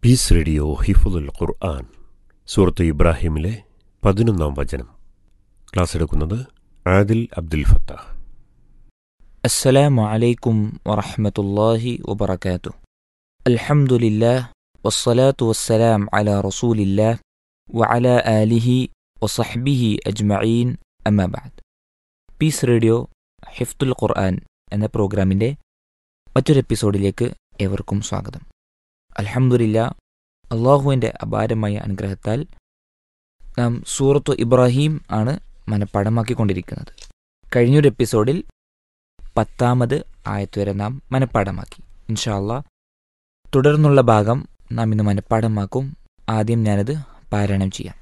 piece radio ഹിഫുദുൽ ഖുർആൻ സൂറത്ത് ഇബ്രാഹിമിലെ പതിനൊന്നാം വചനം class എടുക്കുന്നത് ആദിൽ അബ്ദുൽ ഫത്താഹ് السلام عليكم ورحمة الله وبركاته الحمد لله والصلاة والسلام على رسول الله وعلى آله وصحبه أجمعين أما بعد പീസ് റേഡിയോ ഹിഫ്തുൽ ഖുർആൻ എന്ന പ്രോഗ്രാമിൻ്റെ മറ്റൊരു എപ്പിസോഡിലേക്ക് ഏവർക്കും സ്വാഗതം അൽഹംദുലില്ല അള്ളാഹുവിൻ്റെ അപാരമായ അനുഗ്രഹത്താൽ നാം സൂറത്തു ഇബ്രാഹിം ആണ് മനഃപ്പാടമാക്കിക്കൊണ്ടിരിക്കുന്നത് കഴിഞ്ഞൊരു എപ്പിസോഡിൽ പത്താമത് ആയത്ത് വരെ നാം മനഃപ്പാടമാക്കി ഇൻഷാല്ല തുടർന്നുള്ള ഭാഗം നാം ഇന്ന് മനഃപ്പാടമാക്കും ആദ്യം ഞാനത് പാരായണം ചെയ്യാം